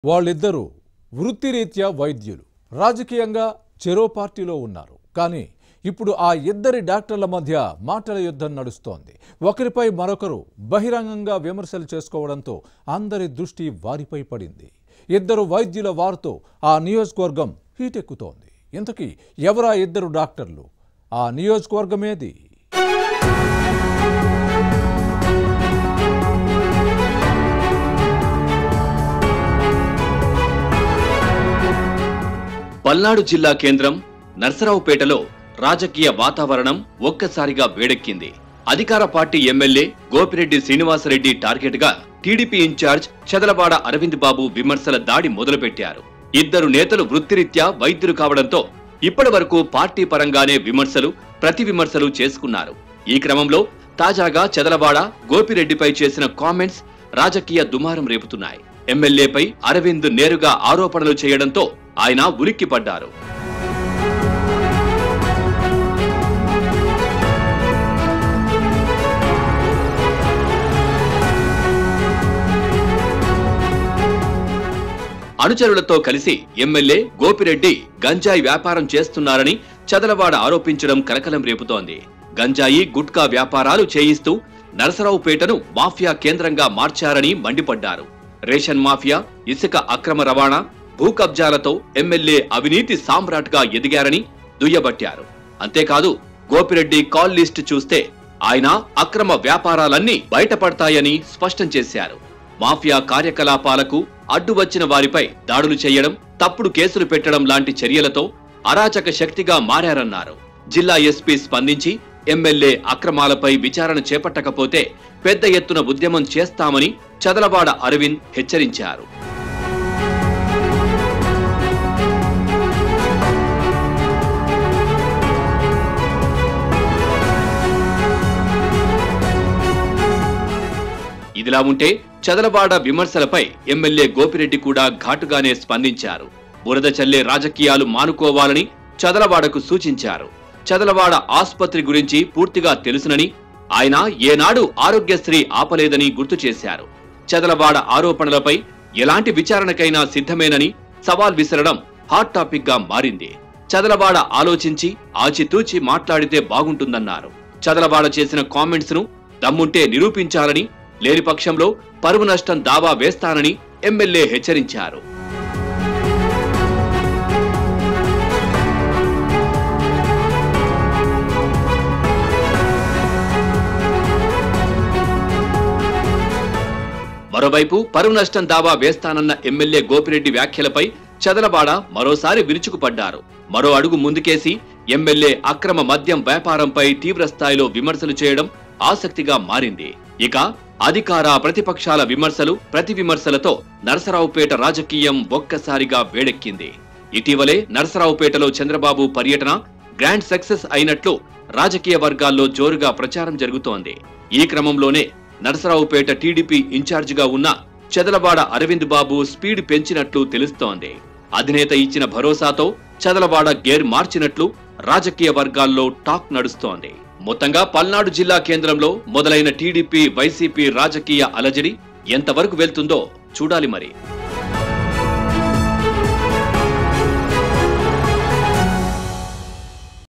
వాళ్ళిద్దరూ వృత్తిరీత్యా వైద్యులు రాజకీయంగా చెరో పార్టీలో ఉన్నారు కానీ ఇప్పుడు ఆ ఇద్దరి డాక్టర్ల మధ్య మాటల యుద్ధం నడుస్తోంది ఒకరిపై మరొకరు బహిరంగంగా విమర్శలు చేసుకోవడంతో అందరి దృష్టి వారిపై పడింది ఇద్దరు వైద్యుల వారితో ఆ నియోజకవర్గం హీటెక్కుతోంది ఇంతకీ ఎవరా ఇద్దరు డాక్టర్లు ఆ నియోజకవర్గమేది పల్నాడు జిల్లా కేంద్రం నర్సరావుపేటలో రాజకీయ వాతావరణం ఒక్కసారిగా వేడెక్కింది అధికార party MLA Gopireddy Srinivasareddy target గా టీడీపీ ఇన్ఛార్జ్ చదలవాడ అరవింద్ బాబు విమర్శల దాడి మొదలుపెట్టారు ఇద్దరు నేతలు వృత్తిరీత్యా వైద్యులు కావడంతో ఇప్పటి వరకు పార్టీ పరంగానే విమర్శలు ప్రతి విమర్శలు చేసుకున్నారు ఈ క్రమంలో తాజాగా చదలవాడ గోపిరెడ్డిపై చేసిన కామెంట్స్ రాజకీయ దుమారం రేపుతున్నాయి ఎమ్మెల్యేపై అరవింద్ నేరుగా ఆరోపణలు చేయడంతో ఆయన ఉలిక్కిపడ్డారు అనుచరులతో కలిసి ఎమ్మెల్యే గోపిరెడ్డి గంజాయి వ్యాపారం చేస్తున్నారని చదలవాడ ఆరోపించడం కలకలం రేపుతోంది గంజాయి గుట్కా వ్యాపారాలు చేయిస్తూ నరసరావుపేటను మాఫియా కేంద్రంగా మార్చారని మండిపడ్డారు రేషన్ మాఫియా ఇసుక అక్రమ రవాణా భూ కబ్జాలతో ఎమ్మెల్యే అవినీతి సామ్రాట్గా ఎదిగారని దుయ్యబట్టారు అంతేకాదు గోపిరెడ్డి కాల్ లిస్ట్ చూస్తే ఆయన అక్రమ వ్యాపారాలన్నీ బయటపడతాయని స్పష్టం చేశారు మాఫియా కార్యకలాపాలకు అడ్డు వచ్చిన వారిపై దాడులు చేయడం తప్పుడు కేసులు పెట్టడం లాంటి చర్యలతో అరాచక శక్తిగా మారారన్నారు జిల్లా ఎస్పీ స్పందించి ఎమ్మెల్యే అక్రమాలపై విచారణ చేపట్టకపోతే పెద్ద ఎత్తున ఉద్యమం చేస్తామని చదలవాడ అరవింద్ హెచ్చరించారు ఇదిలా ఉంటే చదలవాడ విమర్శలపై ఎమ్మెల్యే గోపిరెడ్డి కూడా ఘాటుగానే స్పందించారు బురద చల్లే రాజకీయాలు మానుకోవాలని చదలవాడకు సూచించారు చదలవాడ ఆస్పత్రి గురించి పూర్తిగా తెలుసునని ఆయన ఏనాడు ఆరోగ్యశ్రీ ఆపలేదని గుర్తు చేశారు చదలవాడ ఆరోపణలపై ఎలాంటి విచారణకైనా సిద్ధమేనని సవాల్ విసరడం హాట్ టాపిక్ గా మారింది చదలవాడ ఆలోచించి ఆచితూచి మాట్లాడితే బాగుంటుందన్నారు చదలవాడ చేసిన కామెంట్స్ ను దమ్ముంటే నిరూపించాలని లేని పక్షంలో పరువు నష్టం దావా వేస్తానని ఎమ్మెల్యే హెచ్చరించారు మరోవైపు పరువు నష్టం దావా వేస్తానన్న ఎమ్మెల్యే గోపిరెడ్డి వ్యాఖ్యలపై చదలవాడ మరోసారి విరుచుకుపడ్డారు మరో అడుగు ముందుకేసి ఎమ్మెల్యే అక్రమ మద్యం వ్యాపారంపై తీవ్ర స్థాయిలో విమర్శలు చేయడం ఆసక్తిగా మారింది ఇక అధికార ప్రతిపక్షాల విమర్శలు ప్రతి విమర్శలతో నరసరావుపేట రాజకీయం ఒక్కసారిగా వేడెక్కింది ఇటీవలే నరసరావుపేటలో చంద్రబాబు పర్యటన గ్రాండ్ సక్సెస్ అయినట్లు రాజకీయ వర్గాల్లో జోరుగా ప్రచారం జరుగుతోంది ఈ క్రమంలోనే నరసరావుపేట టీడీపీ ఇన్ఛార్జిగా ఉన్న చదలవాడ అరవింద్ బాబు స్పీడ్ పెంచినట్లు తెలుస్తోంది అధినేత ఇచ్చిన భరోసాతో చదలవాడ గేర్ మార్చినట్లు రాజకీయ వర్గాల్లో టాక్ నడుస్తోంది మొత్తంగా పల్నాడు జిల్లా కేంద్రంలో మొదలైన టీడీపీ వైసీపీ రాజకీయ అలజడి ఎంతవరకు వెళ్తుందో చూడాలి మరి